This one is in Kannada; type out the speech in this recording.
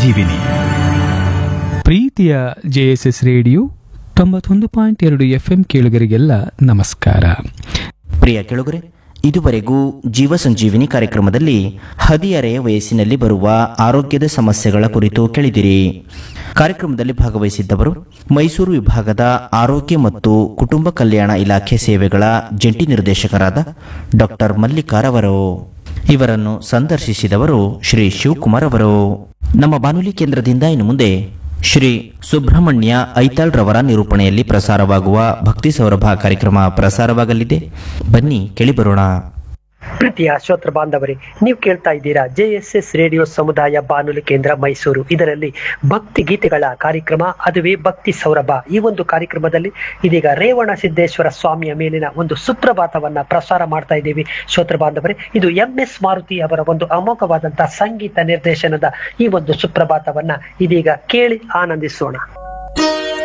ಸಂಜೀವಿನಿ ಪ್ರೀತಿಯ ಜೆಎಸ್ಎಸ್ ರೇಡಿಯೋ ತೊಂಬತ್ತೊಂದು ಪಾಯಿಂಟ್ ಎರಡು ಎಫ್ಎಂ ಕೇಳುಗರಿಗೆಲ್ಲ ನಮಸ್ಕಾರ ಪ್ರಿಯ ಕೆಳಗರೆ ಇದುವರೆಗೂ ಜೀವ ಸಂಜೀವಿನಿ ಕಾರ್ಯಕ್ರಮದಲ್ಲಿ ಹದಿಹರೆಯ ವಯಸ್ಸಿನಲ್ಲಿ ಬರುವ ಆರೋಗ್ಯದ ಸಮಸ್ಯೆಗಳ ಕುರಿತು ಕೇಳಿದಿರಿ ಕಾರ್ಯಕ್ರಮದಲ್ಲಿ ಭಾಗವಹಿಸಿದ್ದವರು ಮೈಸೂರು ವಿಭಾಗದ ಆರೋಗ್ಯ ಮತ್ತು ಕುಟುಂಬ ಕಲ್ಯಾಣ ಇಲಾಖೆ ಸೇವೆಗಳ ಜಂಟಿ ನಿರ್ದೇಶಕರಾದ ಡಾಕ್ಟರ್ ಮಲ್ಲಿಕಾರವರು ಇವರನ್ನು ಸಂದರ್ಶಿಸಿದವರು ಶ್ರೀ ಶಿವಕುಮಾರ್ ಅವರು ನಮ್ಮ ಬಾನುಲಿ ಕೇಂದ್ರದಿಂದ ಇನ್ನು ಮುಂದೆ ಶ್ರೀ ಸುಬ್ರಹ್ಮಣ್ಯ ಐತಾಳ್ ರವರ ನಿರೂಪಣೆಯಲ್ಲಿ ಪ್ರಸಾರವಾಗುವ ಭಕ್ತಿ ಸೌರಭ ಕಾರ್ಯಕ್ರಮ ಪ್ರಸಾರವಾಗಲಿದೆ ಬನ್ನಿ ಕೇಳಿಬರೋಣ ಪ್ರೀತಿಯ ಶ್ರೋತೃ ಬಾಂಧವರೇ ನೀವು ಕೇಳ್ತಾ ಇದ್ದೀರಾ ಜೆ ಎಸ್ ಎಸ್ ರೇಡಿಯೋ ಸಮುದಾಯ ಬಾನುಲಿ ಕೇಂದ್ರ ಮೈಸೂರು ಇದರಲ್ಲಿ ಭಕ್ತಿ ಗೀತೆಗಳ ಕಾರ್ಯಕ್ರಮ ಅದುವೇ ಭಕ್ತಿ ಸೌರಭ ಈ ಒಂದು ಕಾರ್ಯಕ್ರಮದಲ್ಲಿ ಇದೀಗ ರೇವಣ ಸಿದ್ದೇಶ್ವರ ಸ್ವಾಮಿಯ ಮೇಲಿನ ಒಂದು ಸುಪ್ರಭಾತವನ್ನ ಪ್ರಸಾರ ಮಾಡ್ತಾ ಇದ್ದೀವಿ ಶ್ರೋತೃ ಬಾಂಧವರೇ ಇದು ಎಂ ಎಸ್ ಮಾರುತಿ ಅವರ ಒಂದು ಅಮೋಘವಾದಂತಹ ಸಂಗೀತ ನಿರ್ದೇಶನದ ಈ ಒಂದು ಸುಪ್ರಭಾತವನ್ನ ಇದೀಗ ಕೇಳಿ ಆನಂದಿಸೋಣ